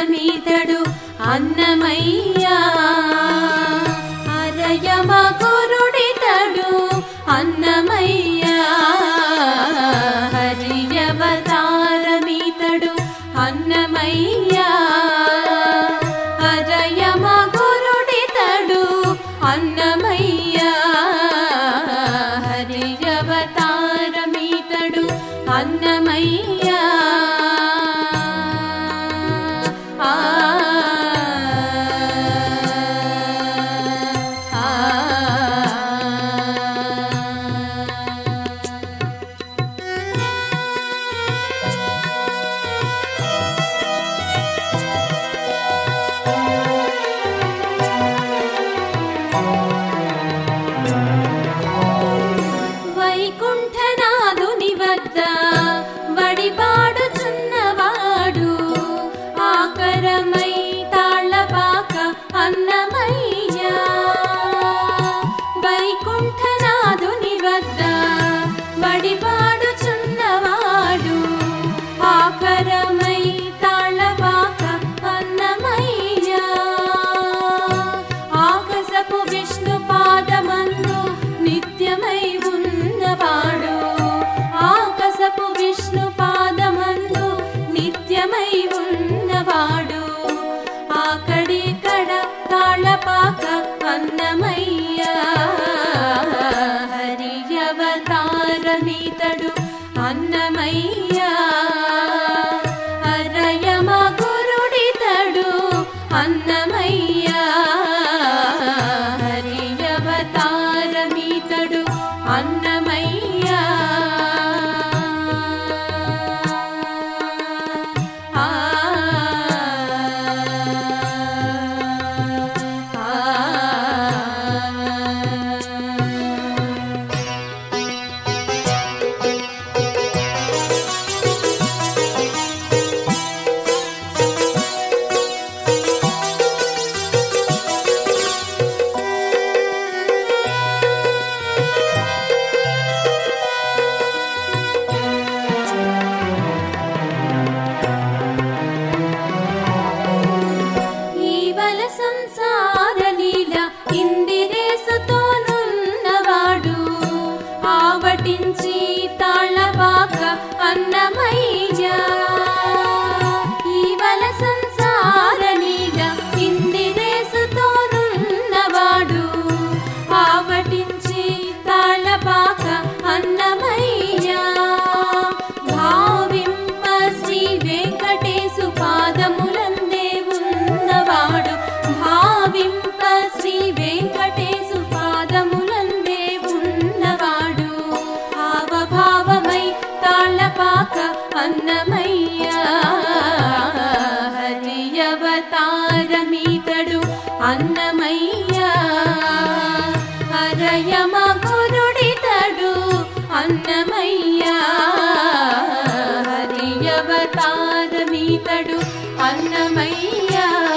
అవతారమీతడు అన్నమయ్యా అరయమ గురుడితడు అన్నమయ్యా హరి అవతారమీతడు అన్నమయ్యా అరయమ గురుడితడు అన్నమయ్యా హరి అవతారమీతడు అన్నమయ్యా ఆ వైకుంఠనాథుని వద్ద వడిపాడుచున్నవాడు ఆకరమై తాళ్ళపాక అన్నమయ్యా వైకుంఠనాథుని వద్ద వడిపాడుచున్నవాడు ఆకరమై తాళ్ళపాక అన్నమయ్యా ఆకాశపు విష్ణు పాదమందు నిత్యమై ఉన్నవాడు ఆకాశపు విష్ణు పాదమందు నిత్యమై ఉన్నవాడు ఆకడి కడ తాళపాక అన్నమయ్యా హరి అవతారమీతడు అన్నమయ్యా అరయమ గురుడితడు అన్నమయ్యా హరి అవతారమీతడు అన్నమయ్యా ఆ ఆ ఈవల సంసార లీల ఇందిరేసుతోనున్నవాడు ఆవటించి తాళపాక అన్నమయ్యా ఈవల సంసార లీల ఇందిరేసుతోనున్నవాడు ఆవటించి తాళపాక అన్నమయ్యా భావింప శ్రీ వెంకటేశు పాదములందే ఉన్నవాడు భావింప శ్రీ వెంకటేశు పాదములందే ఉన్నవాడు హావభావమై తాళపాక అన్నమయ్యా హరి అవతారమీతడు అన్నమయ్యా హరయమ గురుడితడు అన్నమయ్యా హరి అవతారమీతడు అన్నమయ్యా